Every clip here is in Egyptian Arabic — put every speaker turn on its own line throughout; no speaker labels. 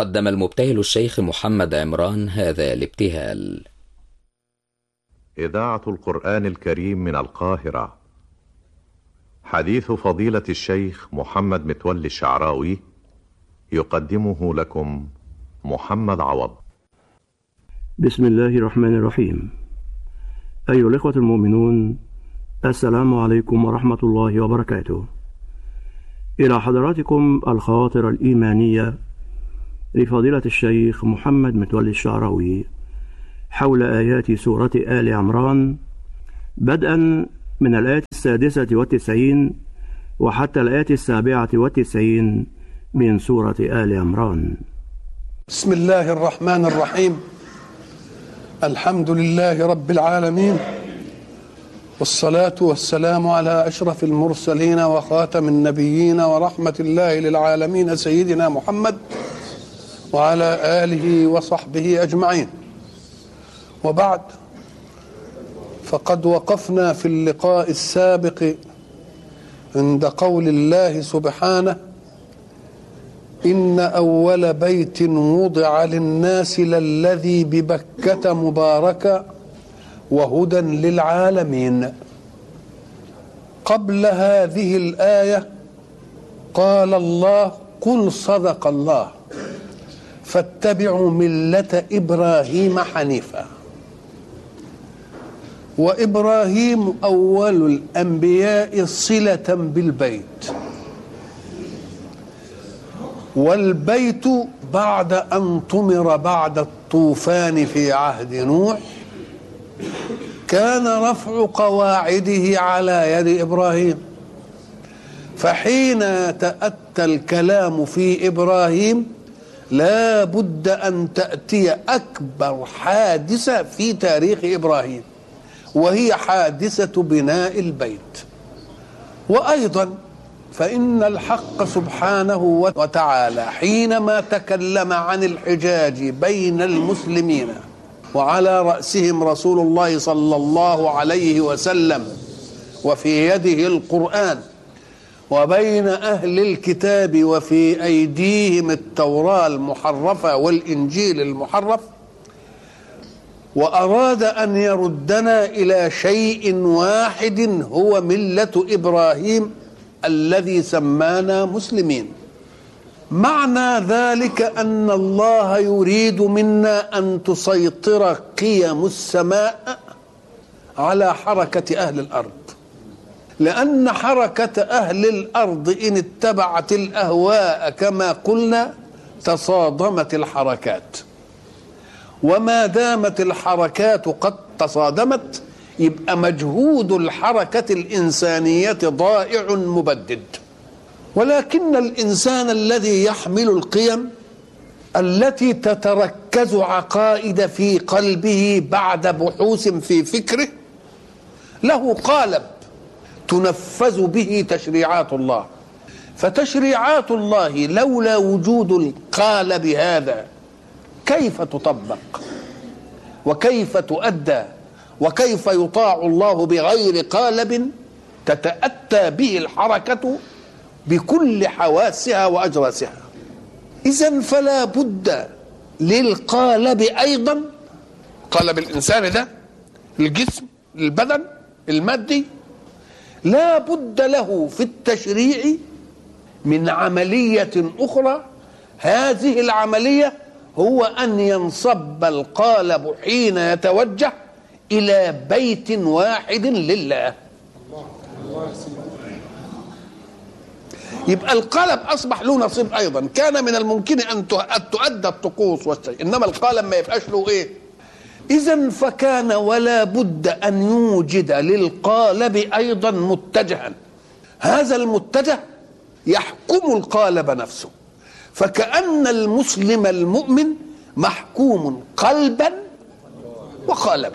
قدم المبتهل الشيخ محمد عمران هذا الابتهال
إذاعة القرآن الكريم من القاهرة حديث فضيلة الشيخ محمد متولي الشعراوي يقدمه لكم محمد عوض
بسم الله الرحمن الرحيم أيها الإخوة المؤمنون السلام عليكم ورحمة الله وبركاته إلى حضراتكم الخواطر الإيمانية لفضيلة الشيخ محمد متولي الشعراوي حول آيات سورة آل عمران بدءا من الآية السادسة والتسعين وحتى الآية السابعة والتسعين من سورة آل عمران
بسم الله الرحمن الرحيم الحمد لله رب العالمين والصلاة والسلام على أشرف المرسلين وخاتم النبيين ورحمة الله للعالمين سيدنا محمد وعلى آله وصحبه أجمعين وبعد فقد وقفنا في اللقاء السابق عند قول الله سبحانه إن أول بيت وضع للناس للذي ببكة مباركا وهدى للعالمين قبل هذه الآية قال الله قل صدق الله فاتبعوا ملة إبراهيم حنيفا وإبراهيم أول الأنبياء صلة بالبيت والبيت بعد أن طمر بعد الطوفان في عهد نوح كان رفع قواعده على يد إبراهيم فحين تأتى الكلام في إبراهيم لا بد أن تأتي أكبر حادثة في تاريخ إبراهيم وهي حادثة بناء البيت وأيضا فإن الحق سبحانه وتعالى حينما تكلم عن الحجاج بين المسلمين وعلى رأسهم رسول الله صلى الله عليه وسلم وفي يده القرآن وبين أهل الكتاب وفي أيديهم التوراة المحرفة والإنجيل المحرف وأراد أن يردنا إلى شيء واحد هو ملة إبراهيم الذي سمانا مسلمين معنى ذلك ان الله يريد منا ان تسيطر قيم السماء على حركه اهل الارض لان حركه اهل الارض ان اتبعت الاهواء كما قلنا تصادمت الحركات وما دامت الحركات قد تصادمت يبقى مجهود الحركه الانسانيه ضائع مبدد ولكن الانسان الذي يحمل القيم التي تتركز عقائد في قلبه بعد بحوث في فكره له قالب تنفذ به تشريعات الله فتشريعات الله لولا وجود القالب هذا كيف تطبق وكيف تؤدى وكيف يطاع الله بغير قالب تتأتى به الحركة بكل حواسها واجراسها اذا فلا بد للقالب ايضا قالب الانسان ده الجسم البدن المادي لا بد له في التشريع من عمليه اخرى هذه العمليه هو ان ينصب القالب حين يتوجه الى بيت واحد لله يبقى القلم اصبح له نصيب ايضا كان من الممكن ان تؤدى الطقوس والشيء انما القلم ما يبقاش له ايه اذا فكان ولا بد ان يوجد للقالب ايضا متجها هذا المتجه يحكم القالب نفسه فكأن المسلم المؤمن محكوم قلبا وقالبا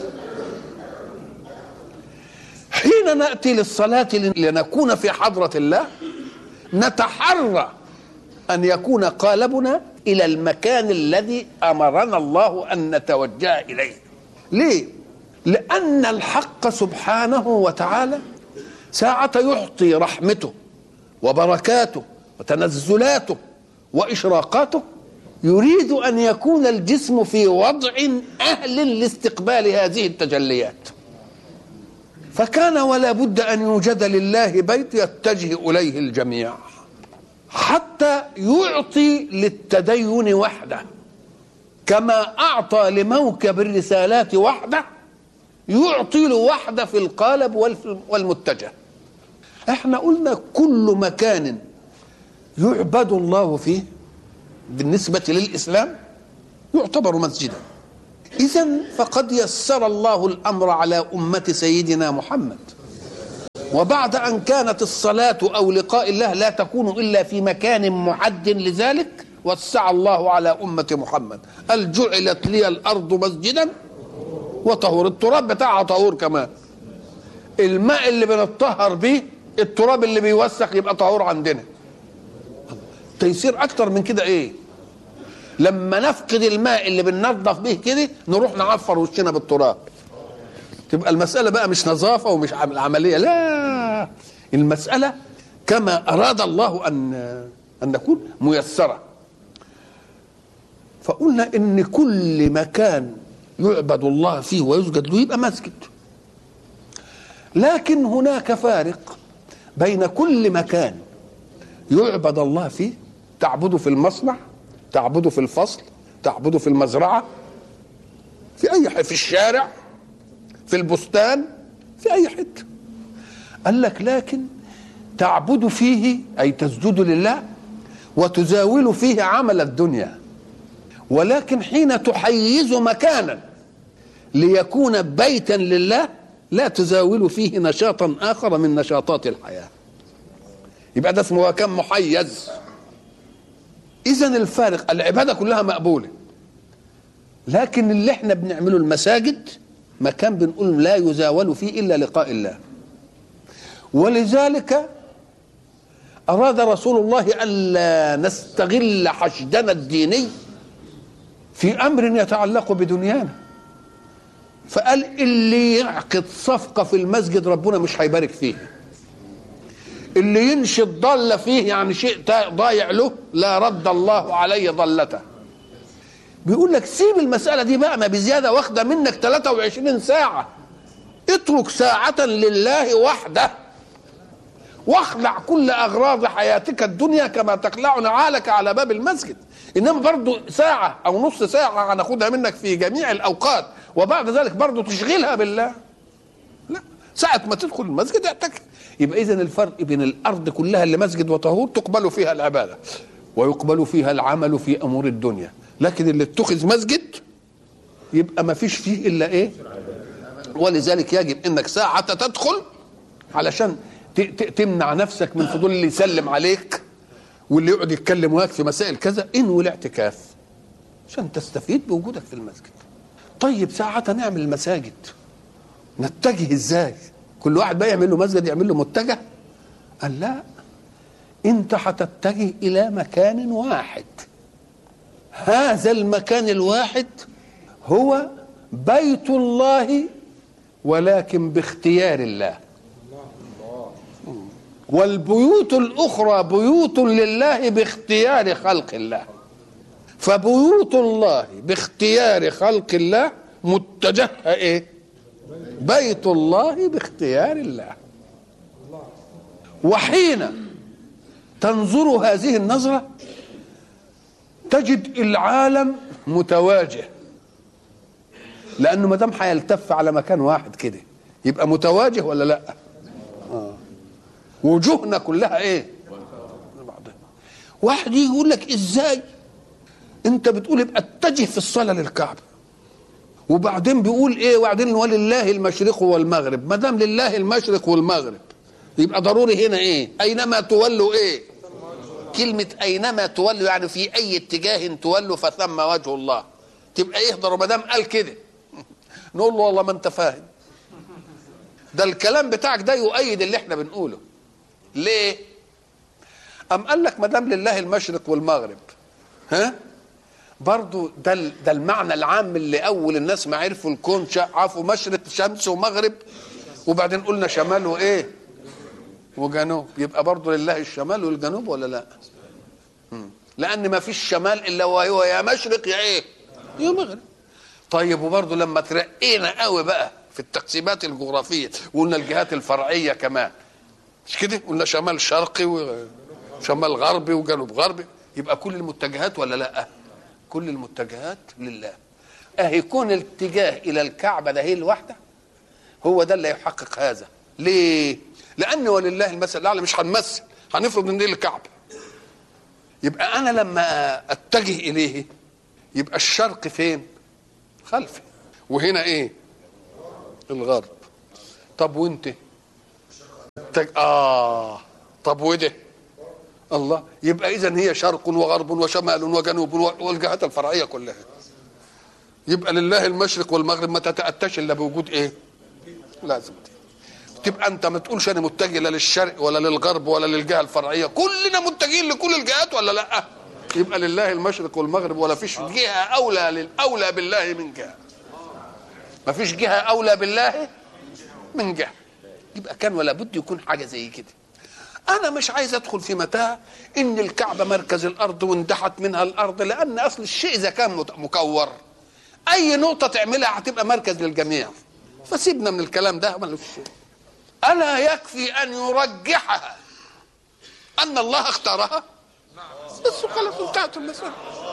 حين نأتي للصلاة لنكون في حضرة الله نتحرى ان يكون قالبنا الى المكان الذي امرنا الله ان نتوجه اليه ليه لان الحق سبحانه وتعالى ساعه يعطي رحمته وبركاته وتنزلاته واشراقاته يريد ان يكون الجسم في وضع اهل لاستقبال هذه التجليات فكان ولا بد ان يوجد لله بيت يتجه اليه الجميع حتى يعطي للتدين وحده كما اعطى لموكب الرسالات وحده يعطي له وحده في القالب والمتجه احنا قلنا كل مكان يعبد الله فيه بالنسبة للإسلام يعتبر مسجدا إذا فقد يسر الله الأمر على أمة سيدنا محمد وبعد أن كانت الصلاة أو لقاء الله لا تكون إلا في مكان معد لذلك وسع الله على أمة محمد قال جعلت لي الأرض مسجدا وطهور التراب بتاعها طهور كمان الماء اللي بنطهر بيه التراب اللي بيوسخ يبقى طهور عندنا تيسير اكتر من كده ايه لما نفقد الماء اللي بننظف به كده نروح نعفر وشنا بالتراب تبقى المسألة بقى مش نظافة ومش عملية لا المسألة كما أراد الله أن أن نكون ميسرة فقلنا إن كل مكان يعبد الله فيه ويسجد له يبقى مسجد لكن هناك فارق بين كل مكان يعبد الله فيه تعبده في المصنع تعبده في الفصل تعبده في المزرعة في أي حته في الشارع في البستان في أي حتة قال لك لكن تعبد فيه أي تسجد لله وتزاول فيه عمل الدنيا ولكن حين تحيز مكانا ليكون بيتا لله لا تزاول فيه نشاطا آخر من نشاطات الحياة يبقى ده اسمه كم محيز اذا الفارق العباده كلها مقبوله لكن اللي احنا بنعمله المساجد مكان بنقول لا يزاول فيه الا لقاء الله ولذلك اراد رسول الله الا نستغل حشدنا الديني في امر يتعلق بدنيانا فقال اللي يعقد صفقه في المسجد ربنا مش هيبارك فيه اللي ينشد ضل فيه يعني شيء ضايع له لا رد الله عليه ضلته بيقول لك سيب المسألة دي بقى ما بزيادة واخدة منك 23 ساعة اترك ساعة لله وحده واخلع كل أغراض حياتك الدنيا كما تخلع نعالك على باب المسجد إنما برضو ساعة أو نص ساعة هناخدها منك في جميع الأوقات وبعد ذلك برضو تشغلها بالله لا ساعة ما تدخل المسجد اعتكف يبقى اذا الفرق بين الارض كلها اللي مسجد وطهور تقبل فيها العباده ويقبل فيها العمل في امور الدنيا لكن اللي اتخذ مسجد يبقى ما فيش فيه الا ايه ولذلك يجب انك ساعة تدخل علشان تمنع نفسك من فضول اللي يسلم عليك واللي يقعد يتكلم وياك في مسائل كذا انوي الاعتكاف عشان تستفيد بوجودك في المسجد طيب ساعة نعمل المساجد نتجه ازاي كل واحد بقى يعمل له مسجد يعمل له متجه قال لا انت هتتجه الى مكان واحد هذا المكان الواحد هو بيت الله ولكن باختيار الله والبيوت الاخرى بيوت لله باختيار خلق الله فبيوت الله باختيار خلق الله متجهه ايه بيت الله باختيار الله وحين تنظر هذه النظرة تجد العالم متواجه لأنه ما دام هيلتف على مكان واحد كده يبقى متواجه ولا لا؟ آه. وجوهنا كلها ايه؟ واحد يجي يقول لك ازاي؟ انت بتقول ابقى اتجه في الصلاه للكعبه وبعدين بيقول ايه وبعدين ولله المشرق والمغرب ما دام لله المشرق والمغرب يبقى ضروري هنا ايه اينما تولوا ايه كلمة أينما تولوا يعني في أي اتجاه تولوا فثم وجه الله تبقى يهدر ما دام قال كده نقول له والله ما أنت فاهم ده الكلام بتاعك ده يؤيد اللي احنا بنقوله ليه؟ أم قال لك ما دام لله المشرق والمغرب ها؟ برضو ده ده المعنى العام اللي اول الناس ما عرفوا الكون عرفوا مشرق شمس ومغرب وبعدين قلنا شمال وايه وجنوب يبقى برضو لله الشمال والجنوب ولا لا مم. لان ما فيش شمال الا وهو يا مشرق يا ايه يا مغرب طيب وبرضه لما ترقينا قوي بقى في التقسيمات الجغرافيه وقلنا الجهات الفرعيه كمان مش كده قلنا شمال شرقي وشمال غربي وجنوب غربي يبقى كل المتجهات ولا لا كل المتجهات لله اهي كون الاتجاه الى الكعبه ده هي الواحده هو ده اللي يحقق هذا ليه لان ولله المثل الاعلى مش هنمثل هنفرض ان دي الكعبه يبقى انا لما اتجه اليه يبقى الشرق فين خلفي وهنا ايه الغرب طب وانت تج... اه طب وده الله يبقى اذا هي شرق وغرب وشمال وجنوب والجهات الفرعيه كلها يبقى لله المشرق والمغرب ما تتاتاش الا بوجود ايه لازم دي. تبقى انت ما تقولش انا متجه لا للشرق ولا للغرب ولا للجهه الفرعيه كلنا متجهين لكل الجهات ولا لا يبقى لله المشرق والمغرب ولا فيش جهه اولى للاولى بالله من جهه ما فيش جهه اولى بالله من جهه يبقى كان ولا بد يكون حاجه زي كده انا مش عايز ادخل في متاهه ان الكعبه مركز الارض واندحت منها الارض لان اصل الشيء اذا كان مكور اي نقطه تعملها هتبقى مركز للجميع فسيبنا من الكلام ده ملوش الا يكفي ان يرجحها ان الله اختارها بس خلاص انتهت المساله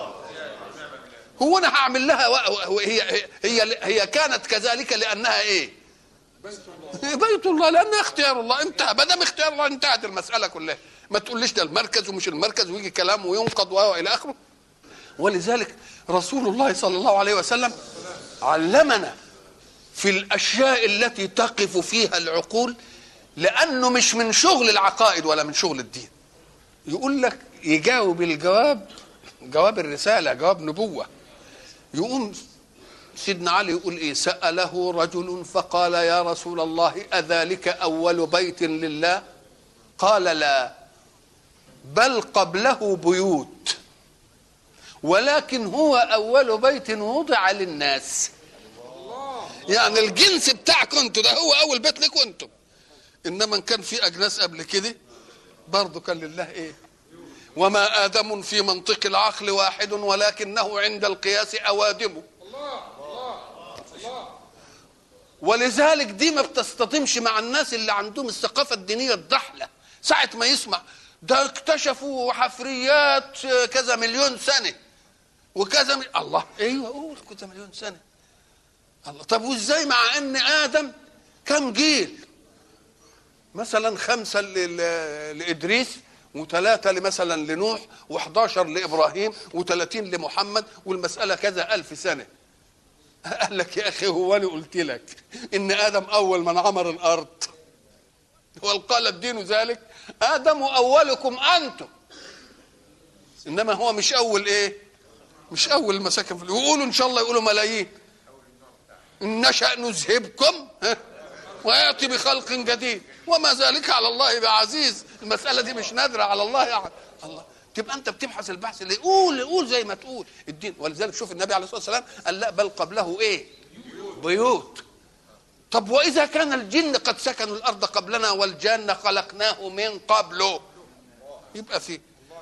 هو انا هعمل لها و... هي هي هي كانت كذلك لانها ايه بيت الله لانها اختيار الله انتهى ما دام اختيار الله انتهت المساله كلها ما تقوليش ده المركز ومش المركز ويجي كلام وينقض والى اخره ولذلك رسول الله صلى الله عليه وسلم علمنا في الاشياء التي تقف فيها العقول لانه مش من شغل العقائد ولا من شغل الدين يقول لك يجاوب الجواب جواب الرساله جواب نبوه يقوم سيدنا علي يقول ايه ساله رجل فقال يا رسول الله اذلك اول بيت لله قال لا بل قبله بيوت ولكن هو اول بيت وضع للناس يعني الجنس بتاعكم انتوا ده هو اول بيت لكم انتوا انما ان كان في اجناس قبل كده برضه كان لله ايه وما ادم في منطق العقل واحد ولكنه عند القياس اوادمه ولذلك دي ما بتصطدمش مع الناس اللي عندهم الثقافه الدينيه الضحله ساعه ما يسمع ده اكتشفوا حفريات كذا مليون سنه وكذا مل... الله ايوه قول كذا مليون سنه الله طب وازاي مع ان ادم كم جيل مثلا خمسه ل... لادريس وثلاثه مثلا لنوح و11 لابراهيم و30 لمحمد والمساله كذا ألف سنه قال لك يا اخي هو انا قلت لك ان ادم اول من عمر الارض وقال الدين ذلك ادم اولكم انتم انما هو مش اول ايه مش اول مساكن في يقولوا ان شاء الله يقولوا ملايين ان نشا نذهبكم وياتي بخلق جديد وما ذلك على الله بعزيز المساله دي مش نادره على الله يعني الله تبقى انت بتبحث البحث اللي قول قول زي ما تقول الدين ولذلك شوف النبي عليه الصلاه والسلام قال لا بل قبله ايه بيوت طب واذا كان الجن قد سكنوا الارض قبلنا والجان خلقناه من قبله يبقى في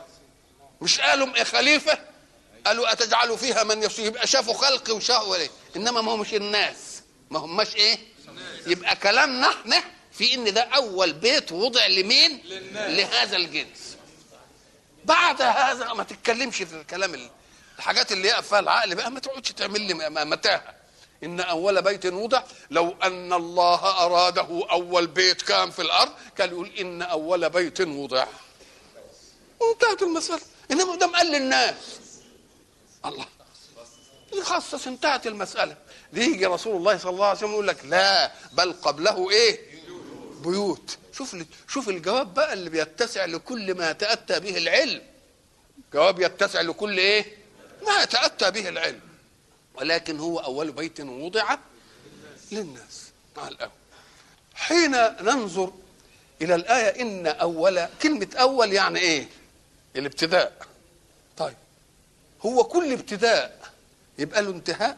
مش قالوا إيه خليفه قالوا اتجعل فيها من يفسد يبقى شافوا خلق وشافوا ايه انما ما همش الناس ما هماش ايه يبقى كلامنا احنا في ان ده اول بيت وضع لمين لهذا الجنس بعد هذا ما تتكلمش في الكلام الحاجات اللي يقف فيها العقل بقى ما تقعدش تعمل لي متاهه ان اول بيت وضع لو ان الله اراده اول بيت كان في الارض كان يقول ان اول بيت وضع وانتهت المساله انما ده قال للناس الله يخصص انتهت المساله يجي رسول الله صلى الله عليه وسلم يقول لك لا بل قبله ايه بيوت شوف شوف الجواب بقى اللي بيتسع لكل ما يتاتى به العلم جواب يتسع لكل ايه ما يتاتى به العلم ولكن هو اول بيت وضع للناس مع الاول حين ننظر الى الايه ان اول كلمه اول يعني ايه الابتداء طيب هو كل ابتداء يبقى له انتهاء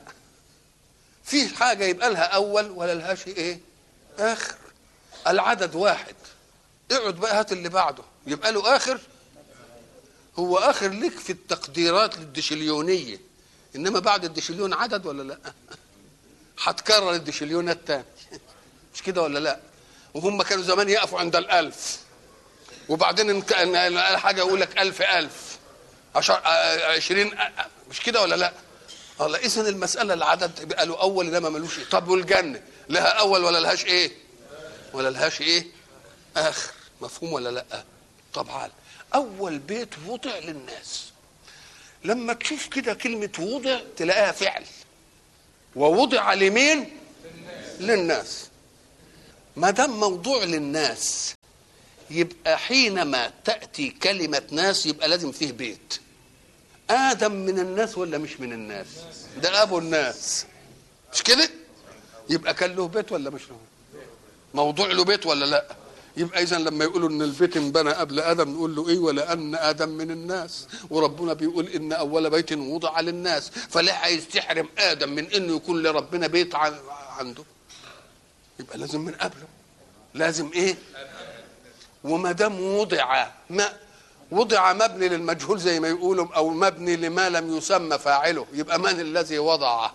في حاجه يبقى لها اول ولا لهاش ايه اخر العدد واحد اقعد بقى هات اللي بعده يبقى له اخر هو اخر لك في التقديرات للدشليونيه انما بعد الدشليون عدد ولا لا هتكرر الدشليون الثاني مش كده ولا لا وهم كانوا زمان يقفوا عند الألف وبعدين إن كان حاجة يقول لك ألف ألف عشر آه، عشرين آه، آه، مش كده ولا لا الله إذن المسألة العدد يبقى له أول إنما ملوش إيه طب والجنة لها أول ولا لهاش إيه ولا لهاش إيه آخر مفهوم ولا لا طبعا أول بيت وضع للناس لما تشوف كده كلمة وضع تلاقيها فعل ووضع لمين للناس ما دام موضوع للناس يبقى حينما تأتي كلمة ناس يبقى لازم فيه بيت آدم من الناس ولا مش من الناس ده أبو الناس مش كده يبقى كان له بيت ولا مش له موضوع له بيت ولا لا يبقى اذا لما يقولوا ان البيت انبنى قبل ادم نقول له ايه ولان ادم من الناس وربنا بيقول ان اول بيت وضع للناس فليه عايز تحرم ادم من انه يكون لربنا بيت عن- عنده يبقى لازم من قبله لازم ايه وما دام وضع ما وضع مبني للمجهول زي ما يقولوا او مبني لما لم يسمى فاعله يبقى من الذي وضعه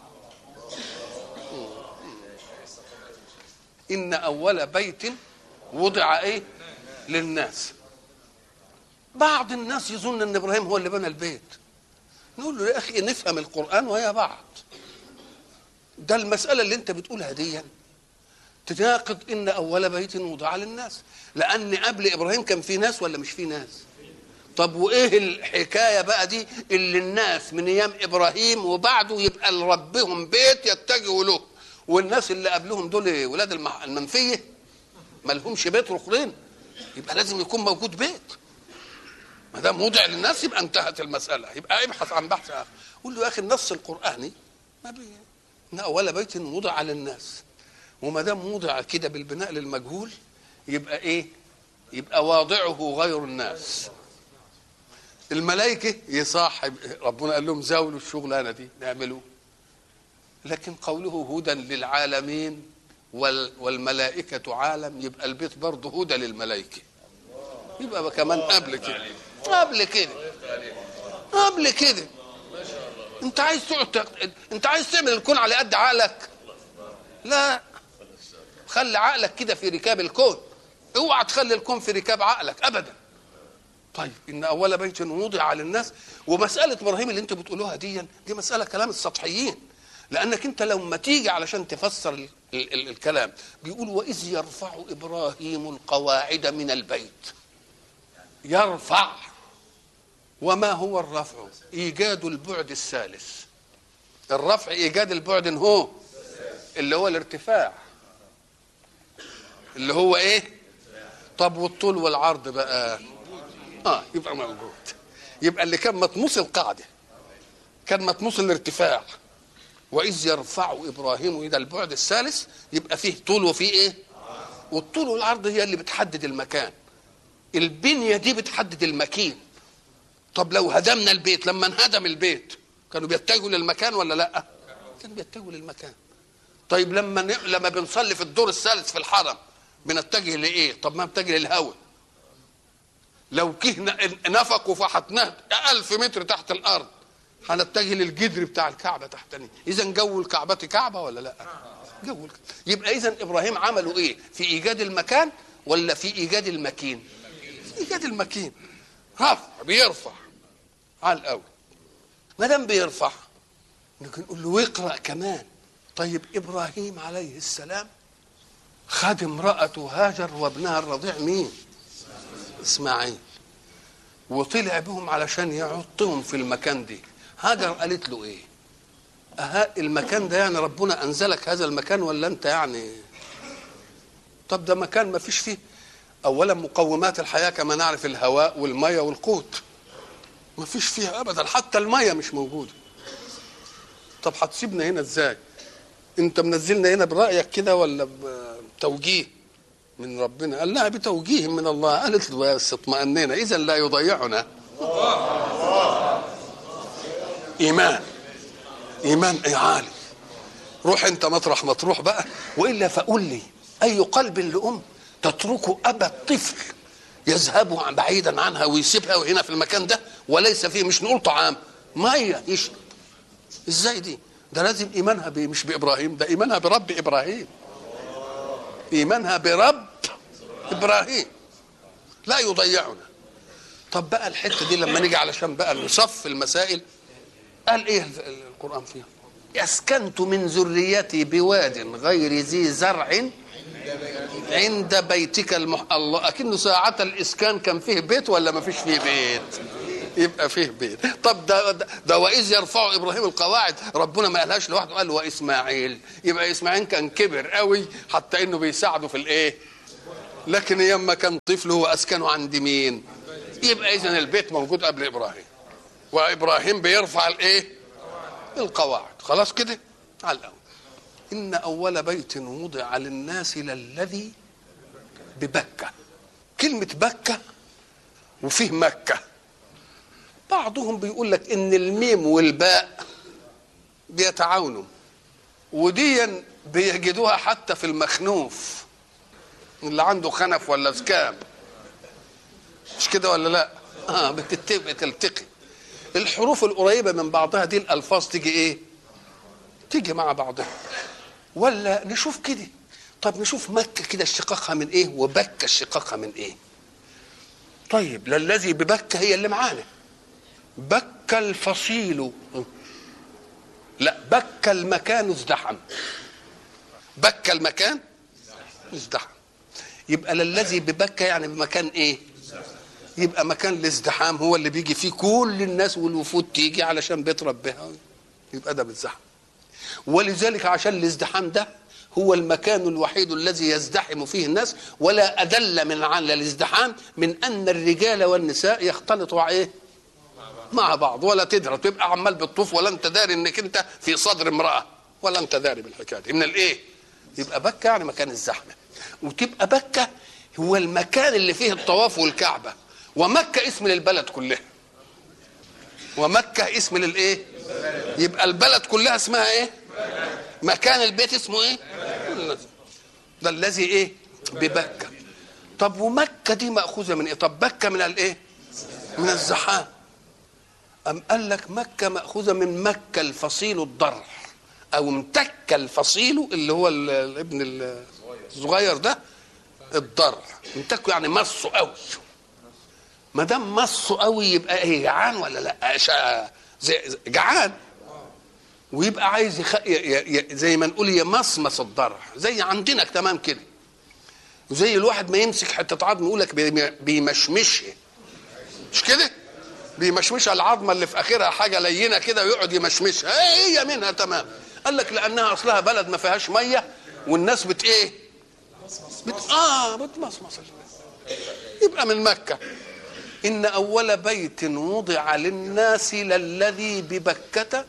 ان اول بيت وضع ايه للناس بعض الناس يظن ان ابراهيم هو اللي بنى البيت نقول له يا اخي نفهم القران ويا بعض ده المساله اللي انت بتقولها دي تناقض ان اول بيت وضع للناس لان قبل ابراهيم كان في ناس ولا مش في ناس طب وايه الحكايه بقى دي اللي الناس من ايام ابراهيم وبعده يبقى لربهم بيت يتجهوا له والناس اللي قبلهم دول ولاد المح- المنفيه ما لهمش بيت ركنين يبقى لازم يكون موجود بيت ما دام وضع للناس يبقى انتهت المساله يبقى ابحث عن بحث اخر قول له يا اخي النص القراني ما بي ان اول بيت وضع للناس وما دام وضع كده بالبناء للمجهول يبقى ايه يبقى واضعه غير الناس الملائكه يصاحب ربنا قال لهم زاولوا الشغلانه دي نعملوه لكن قوله هدى للعالمين وال والملائكة عالم يبقى البيت برضه هدى للملائكة يبقى بقى كمان قبل كده قبل كده قبل كده انت عايز تقعد تق- انت عايز تعمل الكون على قد عقلك لا خلي عقلك كده في ركاب الكون اوعى تخلي الكون في ركاب عقلك ابدا طيب ان اول بيت وضع للناس ومساله ابراهيم اللي انتوا بتقولوها دي دي مساله كلام السطحيين لانك انت لما تيجي علشان تفسر ال ال ال الكلام بيقول واذ يرفع ابراهيم القواعد من البيت يرفع وما هو الرفع ايجاد البعد الثالث الرفع ايجاد البعد هو اللي هو الارتفاع اللي هو ايه طب والطول والعرض بقى اه يبقى موجود يبقى اللي كان مطموس القاعده كان مطموس الارتفاع واذ يرفع ابراهيم الى البعد الثالث يبقى فيه طول وفيه ايه والطول والعرض هي اللي بتحدد المكان البنيه دي بتحدد المكين طب لو هدمنا البيت لما انهدم البيت كانوا بيتجهوا للمكان ولا لا كانوا بيتجهوا للمكان طيب لما ن... لما بنصلي في الدور الثالث في الحرم بنتجه لايه طب ما بنتجه للهواء لو كهنا نفق وفحتناه ألف متر تحت الأرض هنتجه للجدر بتاع الكعبة تحتني إذا جو الكعبة كعبة ولا لا جو الك... يبقى إذا إبراهيم عملوا إيه في إيجاد المكان ولا في إيجاد المكين في إيجاد المكين رفع بيرفع على الأول ما دام بيرفع نقول نقول له واقرأ كمان طيب إبراهيم عليه السلام خد امرأته هاجر وابنها الرضيع مين اسماعيل وطلع بهم علشان يحطهم في المكان دي هاجر قالت له ايه أها المكان ده يعني ربنا انزلك هذا المكان ولا انت يعني طب ده مكان ما فيش فيه اولا مقومات الحياه كما نعرف الهواء والميه والقوت ما فيش فيها ابدا حتى الميه مش موجوده طب هتسيبنا هنا ازاي انت منزلنا هنا برايك كده ولا بتوجيه من ربنا قال لها بتوجيه من الله قالت له بس اطمأنينا اذا لا يضيعنا ايمان ايمان اي عالي روح انت مطرح ما تروح بقى والا فقول لي اي قلب لام تترك ابا الطفل يذهب عن- بعيدا عنها ويسيبها وهنا في المكان ده وليس فيه مش نقول طعام ميه يشرب ازاي دي ده لازم ايمانها ب- مش بابراهيم ده ايمانها برب ابراهيم ايمانها برب ابراهيم لا يضيعنا طب بقى الحته دي لما نيجي علشان بقى نصف المسائل قال ايه ال- ال- القران فيها اسكنت من ذريتي بواد غير ذي زرع عند بيتك المح... الله اكنه ساعة الاسكان كان فيه بيت ولا ما فيش فيه بيت يبقى فيه بيت طب ده ده, ده واذ يرفع ابراهيم القواعد ربنا ما قالهاش لوحده قال واسماعيل يبقى اسماعيل كان كبر قوي حتى انه بيساعده في الايه لكن يما كان طفل هو اسكنه عند مين يبقى اذا البيت موجود قبل ابراهيم وابراهيم بيرفع الايه القواعد خلاص كده على الاول ان اول بيت وضع للناس للذي ببكه كلمه بكه وفيه مكه بعضهم بيقول لك ان الميم والباء بيتعاونوا وديا بيجدوها حتى في المخنوف اللي عنده خنف ولا زكام مش كده ولا لا اه بتت- بتلتقي الحروف القريبه من بعضها دي الالفاظ تيجي ايه تيجي مع بعضها ولا نشوف كده طب نشوف مكه كده اشتقاقها من ايه وبكه اشتقاقها من ايه طيب للذي ببكه هي اللي معانا بك الفصيل لا بك المكان ازدحم بك المكان ازدحم يبقى للذي ببكه يعني بمكان ايه يبقى مكان الازدحام هو اللي بيجي فيه كل الناس والوفود تيجي علشان بيت ربها يبقى ده بالزحم ولذلك عشان الازدحام ده هو المكان الوحيد الذي يزدحم فيه الناس ولا أدل من على الازدحام من أن الرجال والنساء يختلطوا ايه مع بعض ولا تدرى تبقى عمال بتطوف ولا انت داري انك انت في صدر امرأة ولا انت داري بالحكاية دي من الايه يبقى بكة يعني مكان الزحمة وتبقى بكة هو المكان اللي فيه الطواف والكعبة ومكة اسم للبلد كلها ومكة اسم للايه يبقى البلد كلها اسمها ايه مكان البيت اسمه ايه ده الذي ايه ببكة طب ومكة دي مأخوذة من ايه طب بكة من الايه من الزحام أم قال لك مكة مأخوذة من مكة الفصيل الضر أو امتك الفصيل اللي هو ال- الابن الصغير ده الضر امتكه يعني مصه قوي ما دام مصه قوي يبقى ايه جعان ولا لا شا- زي زي- جعان ويبقى عايز يخ... ي... ي... ي... زي ما نقول يمصمص الضرع زي عندنا تمام كده وزي الواحد ما يمسك حته عظم يقول لك بي- بيمشمشها مش كده بيمشمشها العظمه اللي في اخرها حاجه لينه كده ويقعد يمشمشها ايه هي منها تمام قال لك لانها اصلها بلد ما فيهاش ميه والناس بت ايه بت... اه بتمصمص يبقى من مكه ان اول بيت وضع للناس للذي ببكه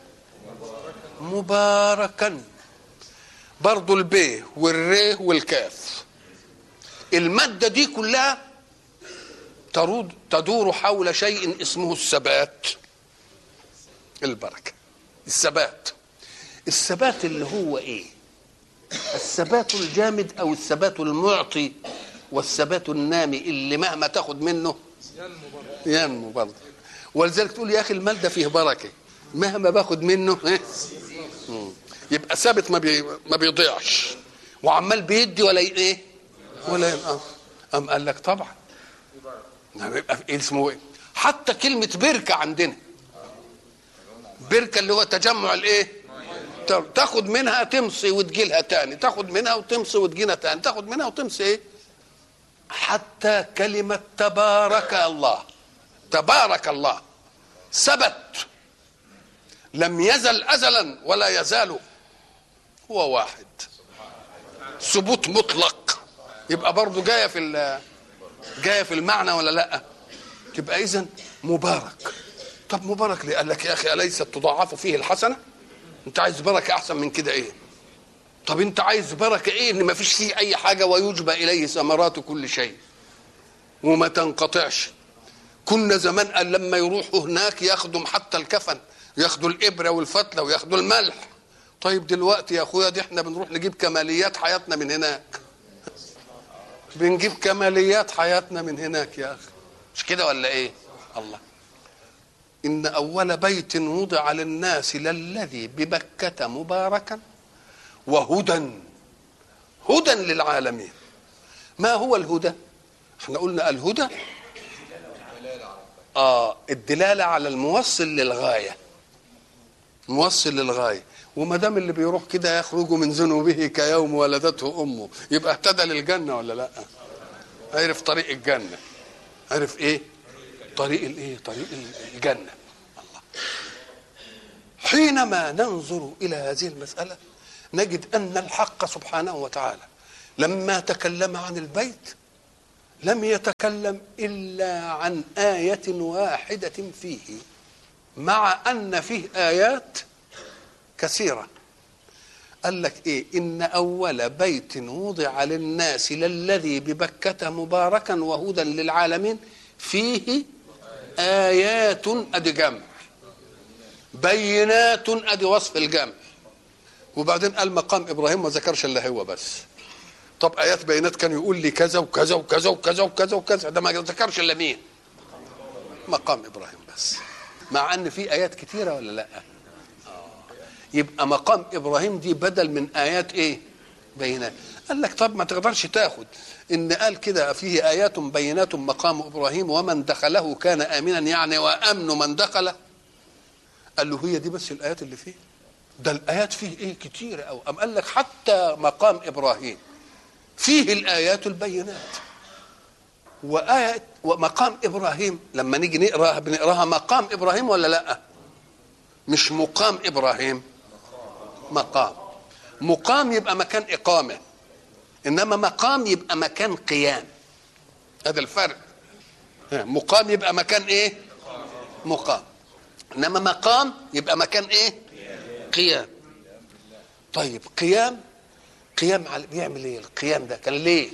مباركا برضو البي والري والكاف المادة دي كلها ترود تدور حول شيء اسمه الثبات البركة الثبات الثبات اللي هو ايه الثبات الجامد او الثبات المعطي والثبات النامي اللي مهما تاخد منه ينمو برضه ولذلك تقول يا اخي المال ده فيه بركه مهما باخد منه إيه؟ مم. يبقى ثابت ما بي ما بيضيعش وعمال بيدي ولا ي- ايه ولا ينقص ام قال لك طبعا نعم، يبقى إيه اسمه ايه حتى كلمه بركه عندنا بركه اللي هو تجمع الايه تا- تاخد منها تمصي وتجيلها تاني تاخد منها وتمصي وتجيلها تاني تاخد منها وتمصي ايه حتى كلمة تبارك الله تبارك الله ثبت لم يزل أزلا ولا يزال هو واحد ثبوت مطلق يبقى برضه جاية في ال- جاية في المعنى ولا لا تبقى إذا مبارك طب مبارك ليه قال لك يا أخي أليست تضاعف فيه الحسنة أنت عايز بركة أحسن من كده إيه طب أنت عايز بركة إيه إن ما فيش فيه أي حاجة ويجبى إليه ثمرات كل شيء وما تنقطعش كنا زمان قال لما يروحوا هناك ياخدوا حتى الكفن ياخدوا الابره والفتله وياخدوا الملح طيب دلوقتي يا اخويا دي احنا بنروح نجيب كماليات حياتنا من هناك بنجيب كماليات حياتنا من هناك يا اخي مش كده ولا ايه الله ان اول بيت وضع للناس للذي ببكه مباركا وهدى هدى للعالمين ما هو الهدى احنا قلنا الهدى اه الدلاله على الموصل للغايه موصل للغايه وما دام اللي بيروح كده يخرج من ذنوبه كيوم ولدته امه يبقى اهتدى للجنه ولا لا عرف طريق الجنه عرف ايه طريق الايه طريق الجنه الله حينما ننظر الى هذه المساله نجد ان الحق سبحانه وتعالى لما تكلم عن البيت لم يتكلم الا عن ايه واحده فيه مع ان فيه ايات كثيره قال لك ايه ان اول بيت وضع للناس للذي ببكه مباركا وهدى للعالمين فيه ايات ادي جمع بينات ادي وصف الجمع وبعدين قال مقام ابراهيم ما ذكرش الا هو بس طب ايات بينات كان يقول لي كذا وكذا وكذا وكذا وكذا وكذا ده ما ذكرش الا مين مقام ابراهيم بس مع ان في ايات كتيره ولا لا آه. يبقى مقام ابراهيم دي بدل من ايات ايه بينات قال لك طب ما تقدرش تاخد ان قال كده فيه ايات بينات مقام ابراهيم ومن دخله كان امنا يعني وامن من دخله قال له هي دي بس الايات اللي فيه ده الايات فيه ايه كتيره او ام قال لك حتى مقام ابراهيم فيه الايات البينات وآية ومقام إبراهيم لما نيجي نقراها بنقراها مقام إبراهيم ولا لأ؟ مش مقام إبراهيم مقام مقام يبقى مكان إقامة إنما مقام يبقى مكان قيام هذا الفرق مقام يبقى مكان إيه؟ مقام إنما مقام يبقى مكان إيه؟ قيام طيب قيام قيام بيعمل ايه القيام ده كان ليه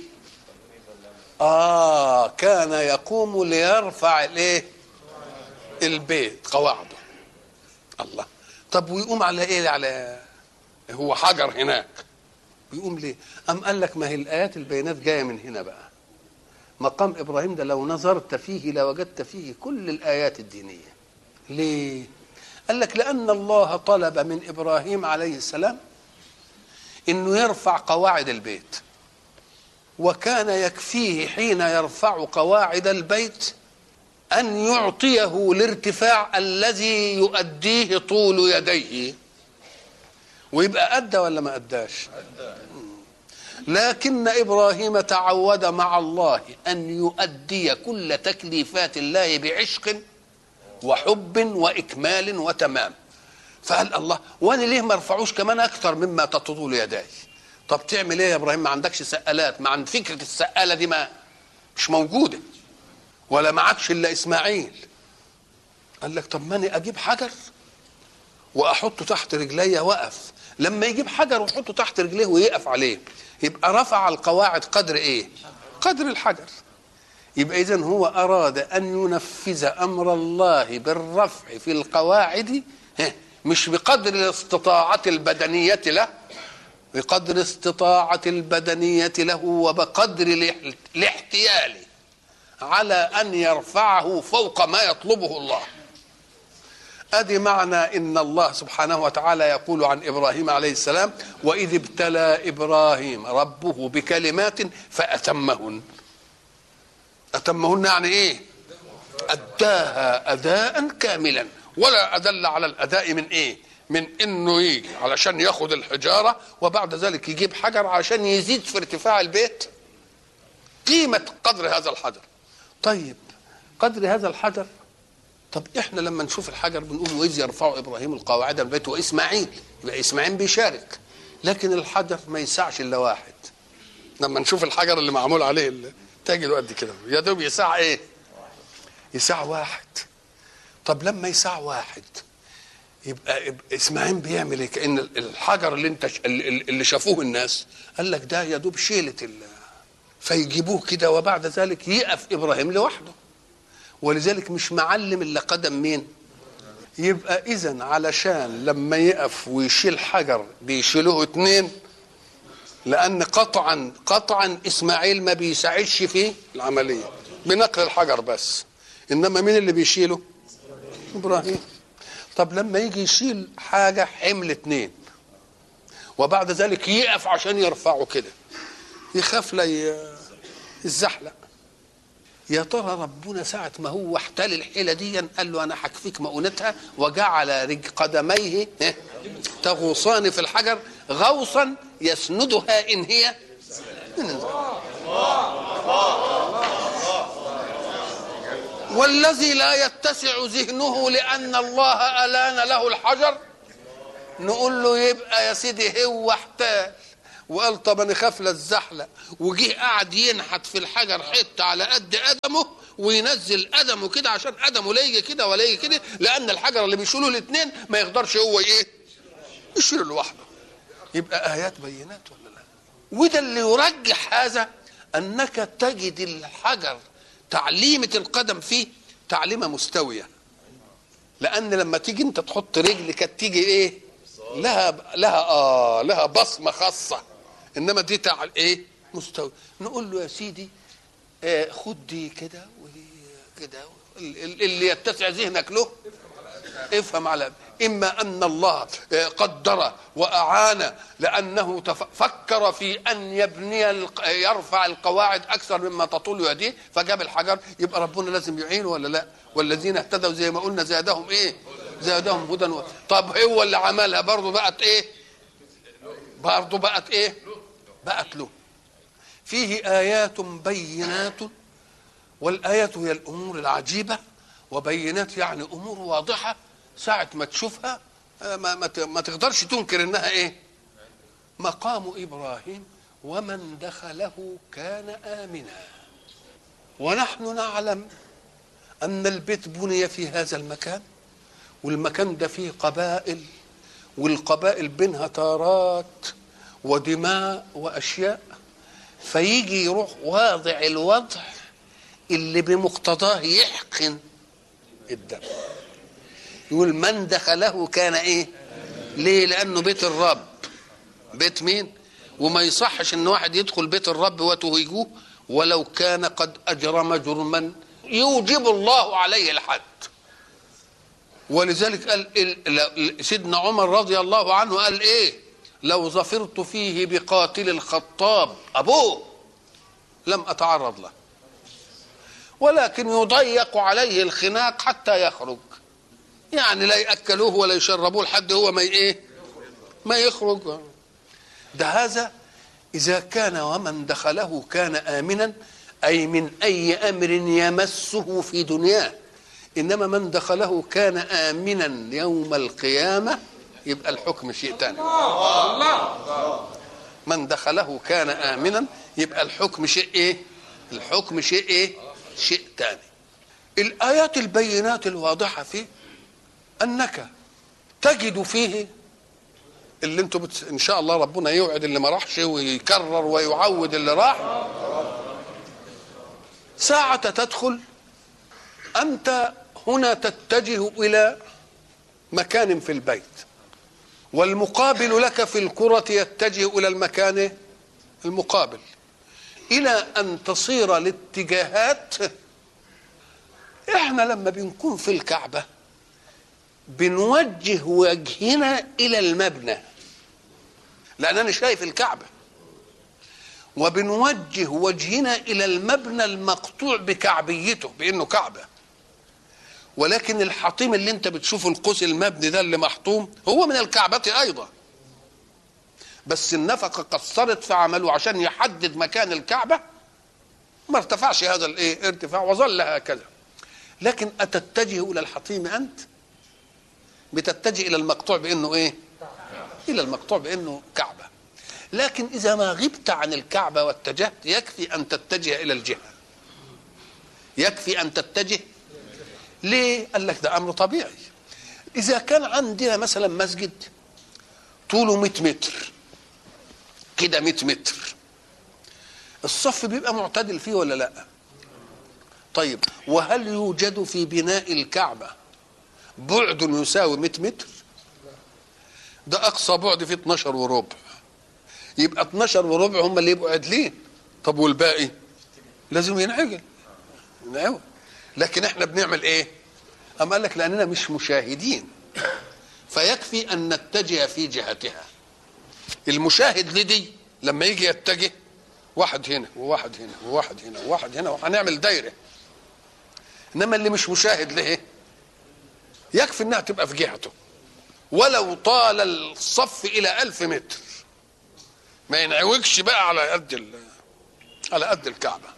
اه كان يقوم ليرفع الايه البيت قواعده الله طب ويقوم على ايه على هو حجر هناك يقوم ليه ام قال لك ما هي الايات البينات جايه من هنا بقى مقام ابراهيم ده لو نظرت فيه لوجدت فيه كل الايات الدينيه ليه قال لك لان الله طلب من ابراهيم عليه السلام انه يرفع قواعد البيت وكان يكفيه حين يرفع قواعد البيت ان يعطيه الارتفاع الذي يؤديه طول يديه ويبقى ادى ولا ما اداش لكن ابراهيم تعود مع الله ان يؤدي كل تكليفات الله بعشق وحب واكمال وتمام فقال الله وانا ليه ما ارفعوش كمان اكثر مما تطول يداي طب تعمل ايه يا ابراهيم ما عندكش سقالات ما عند فكره السقاله دي ما مش موجوده ولا ما عادش الا اسماعيل قال لك طب ماني اجيب حجر واحطه تحت رجلي واقف لما يجيب حجر ويحطه تحت رجليه ويقف عليه يبقى رفع القواعد قدر ايه قدر الحجر يبقى اذا هو اراد ان ينفذ امر الله بالرفع في القواعد مش بقدر الاستطاعة البدنية له بقدر استطاعة البدنية له وبقدر الاحتيال على أن يرفعه فوق ما يطلبه الله ادي معنى ان الله سبحانه وتعالى يقول عن ابراهيم عليه السلام واذ ابتلى ابراهيم ربه بكلمات فاتمهن اتمهن يعني ايه اداها اداء كاملا ولا ادل على الاداء من ايه من انه يجي علشان ياخد الحجاره وبعد ذلك يجيب حجر عشان يزيد في ارتفاع البيت قيمه قدر هذا الحجر طيب قدر هذا الحجر طب احنا لما نشوف الحجر بنقول واذ يرفع ابراهيم القواعد من البيت واسماعيل يبقى اسماعيل بيشارك لكن الحجر ما يسعش الا واحد لما نشوف الحجر اللي معمول عليه تجده قد كده يا دوب يسع ايه يسع واحد طب لما يسع واحد يبقى, يبقى اسماعيل بيعمل ايه كان الحجر اللي انت اللي شافوه الناس قال لك ده يا دوب شيله فيجيبوه كده وبعد ذلك يقف ابراهيم لوحده ولذلك مش معلم الا قدم مين يبقى اذا علشان لما يقف ويشيل حجر بيشيلوه اتنين لان قطعا قطعا اسماعيل ما بيساعدش في العمليه بنقل الحجر بس انما مين اللي بيشيله ابراهيم طب لما يجي يشيل حاجه حمل اتنين وبعد ذلك يقف عشان يرفعه كده يخاف لا ي- يتزحلق يا ترى ربنا ساعة ما هو احتل الحيلة دي قال له أنا هكفيك مؤونتها وجعل رج قدميه إيه؟ تغوصان في الحجر غوصا يسندها إن هي والذي لا يتسع ذهنه لأن الله ألان له الحجر نقول له يبقى يا سيدي هو احتال وقال طب انا خاف لا الزحلق وجه قعد ينحت في الحجر حته على قد قدمه وينزل قدمه كده عشان قدمه لا يجي كده ولا يجي كده لان الحجر اللي بيشيله الاثنين ما يقدرش هو ايه يشيله لوحده يبقى ايات بينات ولا لا وده اللي يرجح هذا انك تجد الحجر تعليمه القدم فيه تعليمه مستويه لان لما تيجي انت تحط رجل كانت تيجي ايه لها لها اه لها بصمه خاصه انما دي تاع ايه مستوي نقول له يا سيدي آه خد دي كده ودي كده ال- ال- اللي يتسع ذهنك له افهم على اما ان الله آه، قدر واعان لانه تف- فكر في ان يبني الق- يرفع القواعد اكثر مما تطول يديه فجاب الحجر يبقى ربنا لازم يعينه ولا لا والذين اهتدوا زي ما قلنا زادهم ايه زادهم هدى و... طب هو اللي عملها برضه بقت ايه برضه بقت ايه بقت له فيه ايات بينات والايات هي الامور العجيبه وبينات يعني امور واضحه ساعه ما تشوفها آه، ما, ما, ت- ما تقدرش تنكر انها ايه مقام ابراهيم ومن دخله كان امنا ونحن نعلم ان البيت بني في هذا المكان والمكان ده فيه قبائل والقبائل بينها تارات ودماء واشياء فيجي يروح واضع الوضع اللي بمقتضاه يحقن الدم يقول من دخله كان ايه ليه لانه بيت الرب بيت مين وما يصحش ان واحد يدخل بيت الرب وتهيجوه ولو كان قد اجرم جرما يوجب الله عليه الحد ولذلك قال ال- ل- سيدنا عمر رضي الله عنه قال ايه لو ظفرت فيه بقاتل الخطاب ابوه لم اتعرض له ولكن يضيق عليه الخناق حتى يخرج يعني لا ياكلوه ولا يشربوه لحد هو ما ي- ايه ما يخرج ده هذا اذا كان ومن دخله كان امنا اي من اي امر يمسه في دنياه انما من دخله كان امنا يوم القيامه يبقى الحكم شيء ثاني من دخله كان امنا يبقى الحكم شيء ايه الحكم شيء ايه شيء ثاني الايات البينات الواضحه فيه انك تجد فيه اللي انتم بت... ان شاء الله ربنا يوعد اللي ما راحش ويكرر ويعود اللي راح ساعة تدخل أنت هنا تتجه إلى مكان في البيت والمقابل لك في الكرة يتجه إلى المكان المقابل إلى أن تصير الاتجاهات إحنا لما بنكون في الكعبة بنوجه وجهنا إلى المبنى لأن أنا شايف الكعبة وبنوجه وجهنا الى المبنى المقطوع بكعبيته بانه كعبه ولكن الحطيم اللي انت بتشوفه القوس المبني ده اللي محطوم هو من الكعبة ايضا بس النفقة قصرت في عمله عشان يحدد مكان الكعبة ما ارتفعش هذا الايه ارتفاع وظل هكذا لكن اتتجه الى الحطيم انت بتتجه الى المقطوع بانه ايه الى المقطوع بانه كعبه لكن اذا ما غبت عن الكعبه واتجهت يكفي ان تتجه الى الجهه يكفي ان تتجه ليه قال لك ده امر طبيعي اذا كان عندنا مثلا مسجد طوله 100 متر كده 100 متر الصف بيبقى معتدل فيه ولا لا طيب وهل يوجد في بناء الكعبه بعد يساوي 100 متر ده اقصى بعد فيه 12 وربع يبقى 12 وربع هم اللي يبقوا عدلين طب والباقي لازم ينعجل ينعوج لكن احنا بنعمل ايه أم قال لك لأننا مش مشاهدين فيكفي أن نتجه في جهتها المشاهد لدي لما يجي يتجه واحد هنا وواحد هنا وواحد هنا وواحد هنا وهنعمل دايره انما اللي مش مشاهد له يكفي انها تبقى في جهته ولو طال الصف الى ألف متر ما ينعوجش بقى على قد ال- على قد الكعبه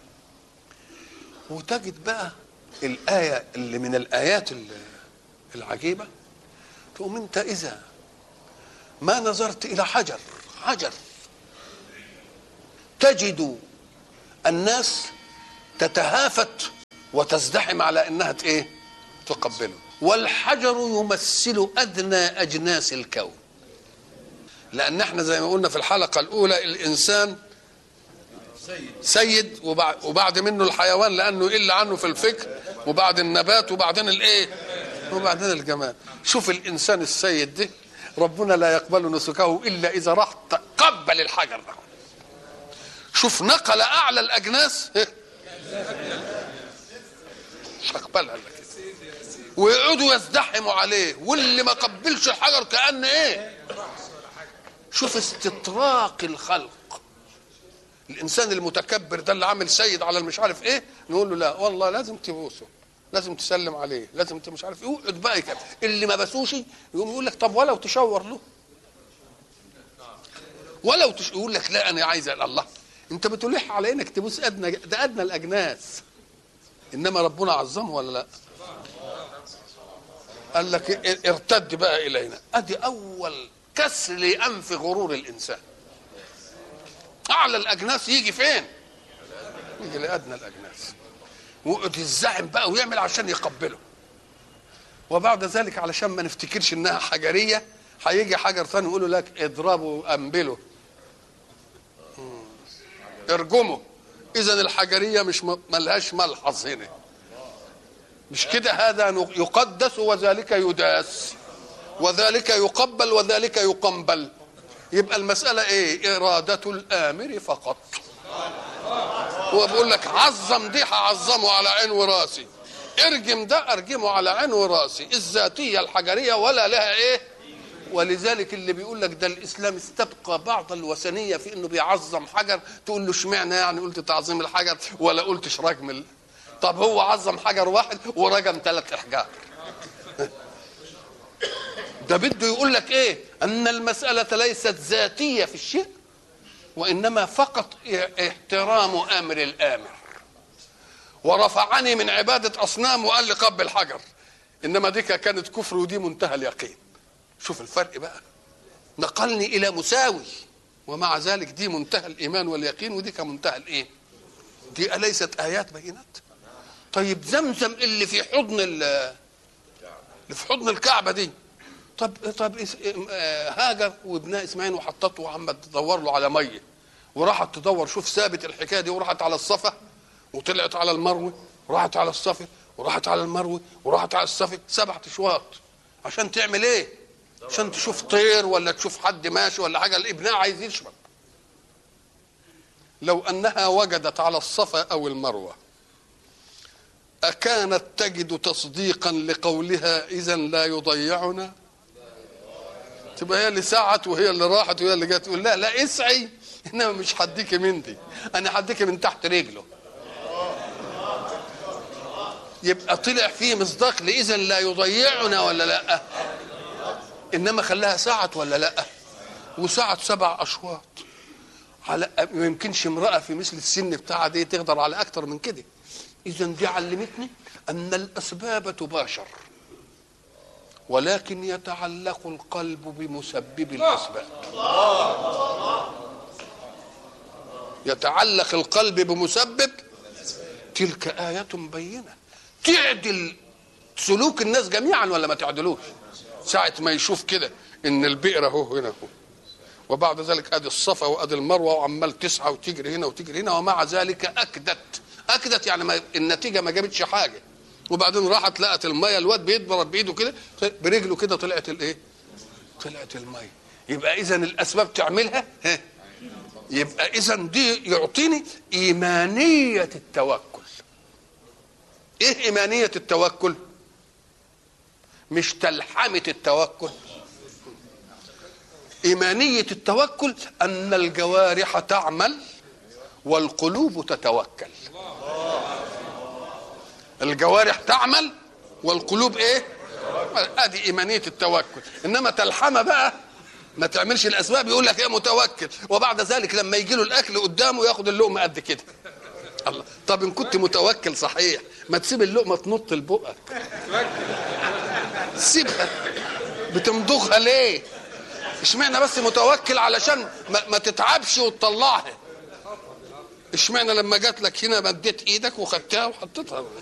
وتجد بقى الايه اللي من الايات ال- العجيبه تقوم انت اذا ما نظرت الى حجر حجر تجد الناس تتهافت وتزدحم على انها ت- ايه تقبله والحجر يمثل ادنى اجناس الكون لان احنا زي ما قلنا في الحلقه الاولى الانسان سيد وبعد, وبعد منه الحيوان لانه يقل عنه في الفكر وبعد النبات وبعدين الايه وبعدين الجمال شوف الانسان السيد ده ربنا لا يقبل نسكه الا اذا راح تقبل الحجر ده شوف نقل اعلى الاجناس إيه؟ مش هقبلها الا كده ويقعدوا يزدحموا عليه واللي ما قبلش الحجر كان ايه شوف استطراق الخلق الانسان المتكبر ده اللي عامل سيد على المش عارف ايه نقول له لا والله لازم تبوسه لازم تسلم عليه لازم انت مش عارف ايه يقعد بقى كده اللي ما بسوش يقوم يقول لك طب ولو تشاور له ولو تش... يقول لك لا انا عايز الله انت بتلح على انك تبوس ادنى ده ادنى الاجناس انما ربنا عظمه ولا لا قال لك ا- ارتد بقى الينا ادي اول كسر لانف غرور الانسان اعلى الاجناس يجي فين يجي لادنى الاجناس ويقعد يزعم بقى ويعمل عشان يقبله وبعد ذلك علشان ما نفتكرش انها حجريه هيجي حجر ثاني يقول له لك اضربه انبله مم. ارجمه اذا الحجريه مش م- ملهاش ملحظ هنا مش كده هذا ن- يقدس وذلك يداس وذلك يقبل وذلك يقنبل يبقى المسألة ايه إرادة الآمر فقط هو بيقول لك عظم دي هعظمه على عين وراسي ارجم ده ارجمه على عين وراسي الذاتية الحجرية ولا لها ايه ولذلك اللي بيقول لك ده الاسلام استبقى بعض الوثنيه في انه بيعظم حجر تقول له اشمعنى يعني قلت تعظيم الحجر ولا قلتش رجم ال... طب هو عظم حجر واحد ورجم ثلاث احجار ده بده يقول لك ايه ان المساله ليست ذاتيه في الشيء وانما فقط احترام امر الامر ورفعني من عباده اصنام وقال لي قبل حجر انما دي كانت كفر ودي منتهى اليقين شوف الفرق بقى نقلني الى مساوي ومع ذلك دي منتهى الايمان واليقين ودي كمنتهى الايه دي اليست ايات بينات طيب زمزم اللي في حضن ال- اللي في حضن الكعبه دي طب طب إس- آه، هاجر وابنها اسماعيل وحطته وعمت تدور له على ميه وراحت تدور شوف ثابت الحكايه دي وراحت على الصفا وطلعت على المروه وراحت على الصفا وراحت على المروه وراحت على الصفا سبعة اشواط عشان تعمل ايه؟ عشان تشوف طير ولا تشوف حد ماشي ولا حاجه ابنها عايز يشرب لو انها وجدت على الصفا او المروه اكانت تجد تصديقا لقولها اذا لا يضيعنا تبقى هي اللي سعت وهي اللي راحت وهي اللي جت تقول لا لا اسعي انما مش هديكي من دي انا هديكي من تحت رجله يبقى طلع فيه مصداق لاذا لا يضيعنا ولا لا انما خلاها ساعت ولا لا وساعت سبع اشواط على ما يمكنش امراه في مثل السن بتاعها دي تقدر على اكتر من كده اذا دي علمتني ان الاسباب تباشر ولكن يتعلق القلب بمسبب الاسباب يتعلق القلب بمسبب تلك آية بينة تعدل سلوك الناس جميعا ولا ما تعدلوش ساعة ما يشوف كده ان البئر اهو هنا اهو وبعد ذلك ادي الصفا وادي المروه وعمال تسعى وتجري هنا وتجري هنا ومع ذلك اكدت اكدت يعني ما النتيجه ما جابتش حاجه وبعدين راحت لقت الميه الواد بيضرب بايده كده برجله كده طلعت الايه؟ طلعت الميه يبقى اذا الاسباب تعملها ها يبقى اذا دي يعطيني ايمانيه التوكل ايه ايمانيه التوكل مش تلحمه التوكل ايمانيه التوكل ان الجوارح تعمل والقلوب تتوكل الجوارح تعمل والقلوب ايه ادي ايمانيه التوكل انما تلحمه بقى ما تعملش الاسباب يقول لك ايه متوكل وبعد ذلك لما يجي له الاكل قدامه ياخد اللقمه قد كده الله طب ان كنت متوكل صحيح ما تسيب اللقمه تنط لبقك سيبها بتمضغها ليه اشمعنى بس متوكل علشان ما, ما تتعبش وتطلعها اشمعنى لما جات لك هنا مديت ايدك وخدتها وحطيتها